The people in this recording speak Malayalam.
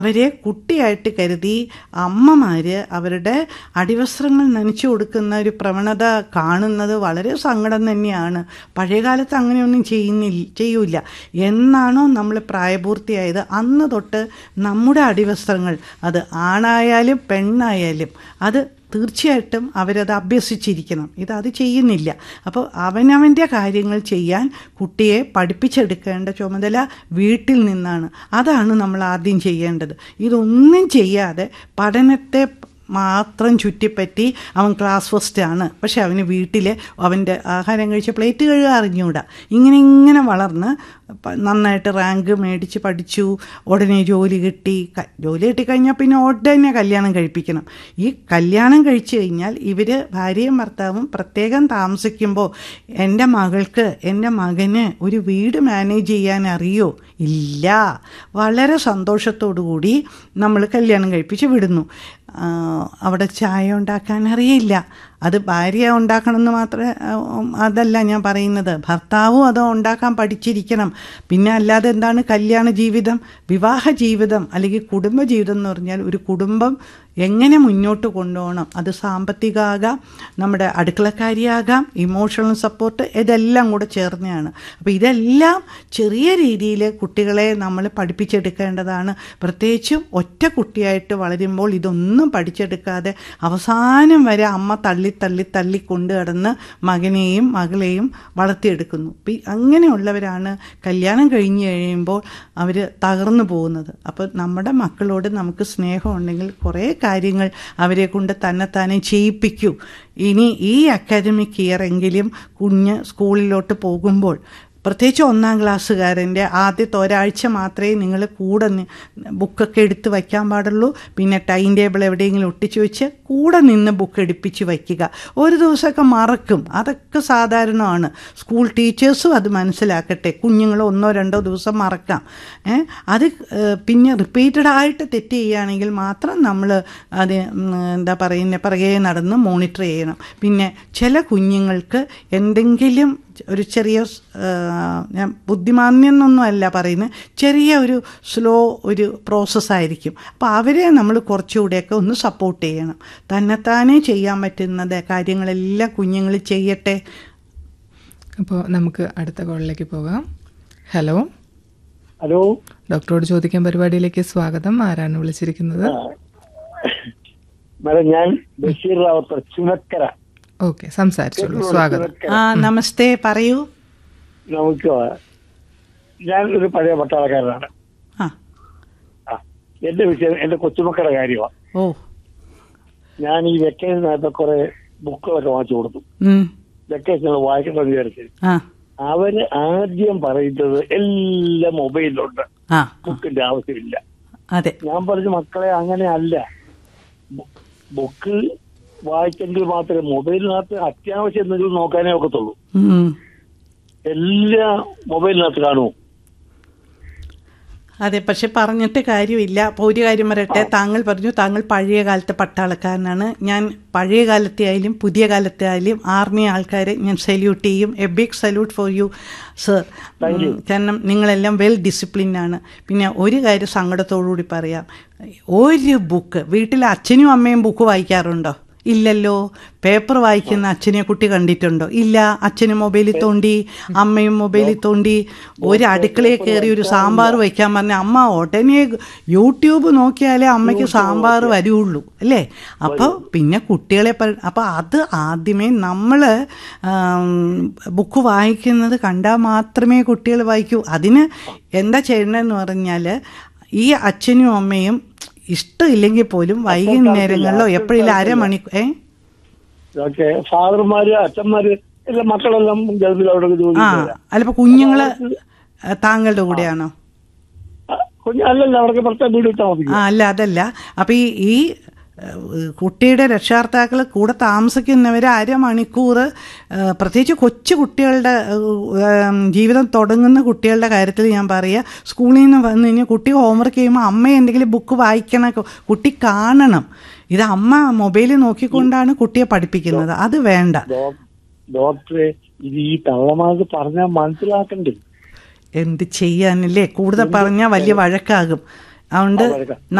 അവരെ കുട്ടിയായിട്ട് കരുതി അമ്മമാര് അവരുടെ അടിവസ്ത്രങ്ങൾ നനച്ചു കൊടുക്കുന്ന ഒരു പ്രവണത കാണുന്നത് വളരെ സങ്കടം തന്നെയാണ് പഴയകാലത്ത് അങ്ങനെയൊന്നും ചെയ്യുന്നില്ല ചെയ്യൂല എന്നാണോ നമ്മൾ പ്രായപൂർത്തിയായത് അന്ന് തൊട്ട് നമ്മുടെ അടിവസ്ത്രങ്ങൾ അത് ആണായാലും പെണ്ണായാലും അത് തീർച്ചയായിട്ടും അവരത് അഭ്യസിച്ചിരിക്കണം ഇത് അത് ചെയ്യുന്നില്ല അപ്പോൾ അവനവൻ്റെ കാര്യങ്ങൾ ചെയ്യാൻ കുട്ടിയെ പഠിപ്പിച്ചെടുക്കേണ്ട ചുമതല വീട്ടിൽ നിന്നാണ് അതാണ് നമ്മൾ ആദ്യം ചെയ്യേണ്ടത് ഇതൊന്നും ചെയ്യാതെ പഠനത്തെ മാത്രം ചുറ്റിപ്പറ്റി അവൻ ക്ലാസ് ഫസ്റ്റ് ആണ് പക്ഷെ അവന് വീട്ടിൽ അവൻ്റെ ആഹാരം കഴിച്ച പ്ലേറ്റ് കഴുകാൻ അറിഞ്ഞുകൂടാ ഇങ്ങനെ ഇങ്ങനെ വളർന്ന് പ- നന്നായിട്ട് റാങ്ക് മേടിച്ച് പഠിച്ചു ഉടനെ ജോലി കിട്ടി ക- ജോലി കിട്ടിക്കഴിഞ്ഞാൽ പിന്നെ ഉടനെ കല്യാണം കഴിപ്പിക്കണം ഈ കല്യാണം കഴിച്ചു കഴിഞ്ഞാൽ ഇവർ ഭാര്യയും ഭർത്താവും പ്രത്യേകം താമസിക്കുമ്പോൾ എൻ്റെ മകൾക്ക് എൻ്റെ മകന് ഒരു വീട് മാനേജ് ചെയ്യാൻ അറിയോ ഇല്ല വളരെ സന്തോഷത്തോടു കൂടി നമ്മൾ കല്യാണം കഴിപ്പിച്ച് വിടുന്നു ആ, അവിടെ ചായ ഉണ്ടാക്കാൻ അറിയില്ല അത് ഭാര്യ ഉണ്ടാക്കണമെന്ന് മാത്രമേ ആ, ഉം, അതല്ല ഞാൻ പറയുന്നത് ഭർത്താവും അത് ഉണ്ടാക്കാൻ പഠിച്ചിരിക്കണം പിന്നെ അല്ലാതെ എന്താണ് കല്യാണ ജീവിതം വിവാഹ ജീവിതം അല്ലെങ്കിൽ കുടുംബ ജീവിതം എന്ന് പറഞ്ഞാൽ ഒരു കുടുംബം എങ്ങനെ മുന്നോട്ട് കൊണ്ടുപോകണം അത് സാമ്പത്തികമാകാം നമ്മുടെ അടുക്കളക്കാരിയാകാം ഇമോഷണൽ സപ്പോർട്ട് ഇതെല്ലാം കൂടെ ചേർന്നതാണ് അപ്പോൾ ഇതെല്ലാം ചെറിയ രീതിയിൽ കുട്ടികളെ നമ്മൾ പഠിപ്പിച്ചെടുക്കേണ്ടതാണ് പ്രത്യേകിച്ചും ഒറ്റ കുട്ടിയായിട്ട് വളരുമ്പോൾ ഇതൊന്നും പഠിച്ചെടുക്കാതെ അവസാനം വരെ അമ്മ തള്ളി തള്ളി തള്ളി കൊണ്ടു കിടന്ന് മകനെയും മകളെയും വളർത്തിയെടുക്കുന്നു പി അങ്ങനെയുള്ളവരാണ് കല്യാണം കഴിഞ്ഞ് കഴിയുമ്പോൾ അവർ തകർന്നു പോകുന്നത് അപ്പോൾ നമ്മുടെ മക്കളോട് നമുക്ക് സ്നേഹമുണ്ടെങ്കിൽ കുറേ കാര്യങ്ങൾ അവരെ കൊണ്ട് തന്നെത്താനെ ചെയ്യിപ്പിക്കൂ ഇനി ഈ അക്കാദമിക് ഇയർ എങ്കിലും കുഞ്ഞ് സ്കൂളിലോട്ട് പോകുമ്പോൾ പ്രത്യേകിച്ച് ഒന്നാം ക്ലാസ്സുകാരൻ്റെ ആദ്യത്തെ ഒരാഴ്ച മാത്രമേ നിങ്ങൾ കൂടെ നി- ബുക്കൊക്കെ എടുത്ത് വയ്ക്കാൻ പാടുള്ളൂ പിന്നെ ടൈം ടേബിൾ എവിടെയെങ്കിലും ഒട്ടിച്ചു വെച്ച് കൂടെ നിന്ന് ബുക്ക് എടുപ്പിച്ച് വയ്ക്കുക ഒരു ദിവസമൊക്കെ മറക്കും അതൊക്കെ സാധാരണമാണ് സ്കൂൾ ടീച്ചേഴ്സും അത് മനസ്സിലാക്കട്ടെ കുഞ്ഞുങ്ങൾ ഒന്നോ രണ്ടോ ദിവസം മറക്കാം ഏ അത് ഏഹ്, പിന്നെ റിപ്പീറ്റഡ് ആയിട്ട് തെറ്റ് ചെയ്യുകയാണെങ്കിൽ മാത്രം നമ്മൾ അത് ഉം, എന്താ പറയുന്നത് പിറകെ നടന്ന് മോണിറ്റർ ചെയ്യണം പിന്നെ ചില കുഞ്ഞുങ്ങൾക്ക് എന്തെങ്കിലും ഒരു ചെറിയ ആ, ഞാൻ ബുദ്ധിമാന്യം എന്നൊന്നും അല്ല പറയുന്നത് ചെറിയ ഒരു സ്ലോ ഒരു പ്രോസസ്സായിരിക്കും അപ്പോൾ അവരെ നമ്മൾ കുറച്ചുകൂടെയൊക്കെ ഒന്ന് സപ്പോർട്ട് ചെയ്യണം തന്നെത്താനേ ചെയ്യാൻ പറ്റുന്നത് കാര്യങ്ങളെല്ലാം കുഞ്ഞുങ്ങൾ ചെയ്യട്ടെ അപ്പോൾ നമുക്ക് അടുത്ത കോളിലേക്ക് പോകാം ഹലോ ഹലോ ഡോക്ടറോട് ചോദിക്കാൻ പരിപാടിയിലേക്ക് സ്വാഗതം ആരാണ് വിളിച്ചിരിക്കുന്നത് മാഡം ഞാൻ ബഷീർ റാവത്തർ ചുനക്കര ഓക്കെ സംസാരിച്ചോളൂ സ്വാഗതം ചുനക്കര ആ നമസ്തേ പറയൂ നമുക്ക് ഞാൻ ഒരു പഴയ പട്ടാളക്കാരനാണ് ആ ആ എന്റെ വിഷയം എന്റെ കൊച്ചുമക്കളുടെ കാര്യമാണ് ഓ ഞാൻ ഈ വെക്കേഷനകത്ത് കുറെ ബുക്കുകളൊക്കെ വാങ്ങിച്ചു കൊടുത്തു ഉം, വെക്കേഷനിൽ വായിക്കണമെന്ന് വിചാരിച്ചു ആ അവര് ആദ്യം പറയുന്നത് എല്ലാം മൊബൈലിലുണ്ട് ആ ആ, ബുക്കിന്റെ ആവശ്യമില്ല അതെ ഞാൻ പറഞ്ഞു മക്കളെ അങ്ങനെ അല്ല ബു- ബുക്ക് വായിച്ചെങ്കിൽ മാത്രമേ മൊബൈലിനകത്ത് അത്യാവശ്യം എന്തെങ്കിലും നോക്കാനേ ഒക്കത്തുള്ളൂ ഉം. എല്ലാം മൊബൈലിനകത്ത് കാണുമോ അതെ പക്ഷെ പറഞ്ഞിട്ട് കാര്യമില്ല അപ്പോൾ ഒരു കാര്യം പറയട്ടെ താങ്കൾ പറഞ്ഞു താങ്കൾ പഴയ കാലത്തെ പട്ടാളക്കാരനാണ് ഞാൻ പഴയ കാലത്തെ ആയാലും പുതിയ കാലത്തെ ആയാലും ആർമി ആൾക്കാരെ ഞാൻ സല്യൂട്ട് ചെയ്യും a big salute for you sir കാരണം നിങ്ങളെല്ലാം വെൽ ഡിസിപ്ലിൻ ആണ് പിന്നെ ഒരു കാര്യം സങ്കടത്തോടുകൂടി പറയാം ഒരു ബുക്ക് വീട്ടിൽ അച്ഛനും അമ്മയും ബുക്ക് വായിക്കാറുണ്ടോ ഇല്ലല്ലോ പേപ്പർ വായിക്കുന്ന അച്ഛനെ കുട്ടി കണ്ടിട്ടുണ്ടോ ഇല്ല അച്ഛനും മൊബൈലിൽ തോണ്ടി അമ്മയും മൊബൈലിൽ തോണ്ടി ഒരു അടുക്കളയിൽ കയറി ഒരു സാമ്പാർ വയ്ക്കാൻ പറഞ്ഞ അമ്മ ഉടനെ യൂട്യൂബ് നോക്കിയാലേ അമ്മയ്ക്ക് സാമ്പാർ വരുള്ളൂ അല്ലേ അപ്പോൾ പിന്നെ കുട്ടികളെ പ- അപ്പോൾ അത് ആദ്യമേ നമ്മൾ ബുക്ക് വായിക്കുന്നത് കണ്ടാൽ മാത്രമേ കുട്ടികൾ വായിക്കൂ അതിന് എന്താ ചെയ്യണമെന്ന് പറഞ്ഞാൽ ഈ അച്ഛനും അമ്മയും ഇഷ്ടമില്ലെങ്കിൽ പോലും വൈകുന്നേരങ്ങളിലോ എപ്പോഴെങ്കിലും അരമണിക്കൂർ ഏ ഓക്കെ ഫാദർമാര് അച്ഛന്മാര് എല്ലാം മക്കളെല്ലാം ഗൾഫിൽ അവിടെ ജോലി ആ ചെയ്തതാ. അല്ലപ്പോ കുഞ്ഞുങ്ങള് താങ്കളുടെ കൂടെയാണോ ആ, കുഞ്ഞ് അല്ലല്ല അവർക്ക് പ്രത്യേക വീട് ഇട്ടാൽ മതി ആ അല്ല അതല്ല അപ്പൊ ഈ ഈ ഏഹ്, കുട്ടിയുടെ രക്ഷാകർത്താക്കൾ കൂടെ താമസിക്കുന്നവർ അരമണിക്കൂർ ഏഹ്, പ്രത്യേകിച്ച് കൊച്ചു കുട്ടികളുടെ ഏഹ്, ജീവിതം തുടങ്ങുന്ന കുട്ടികളുടെ കാര്യത്തിൽ ഞാൻ പറയുക സ്കൂളിൽ നിന്ന് വന്നു കഴിഞ്ഞാൽ കുട്ടി ഹോംവർക്ക് ചെയ്യുമ്പോൾ അമ്മ എന്തെങ്കിലും ബുക്ക് വായിക്കണം കുട്ടി കാണണം ഇത് അമ്മ മൊബൈലിൽ നോക്കിക്കൊണ്ടാണ് കുട്ടിയെ പഠിപ്പിക്കുന്നത് അത് വേണ്ട ഡോ- ഡോക്ടറെ ഇത് ഈ തള്ളമാർക്ക് പറഞ്ഞാൽ മനസ്സിലാക്കണ്ടേ എന്ത് ചെയ്യാനല്ലേ കൂടുതൽ പറഞ്ഞാൽ വലിയ വഴക്കാകും അതുകൊണ്ട് ആ, വരക്കാം.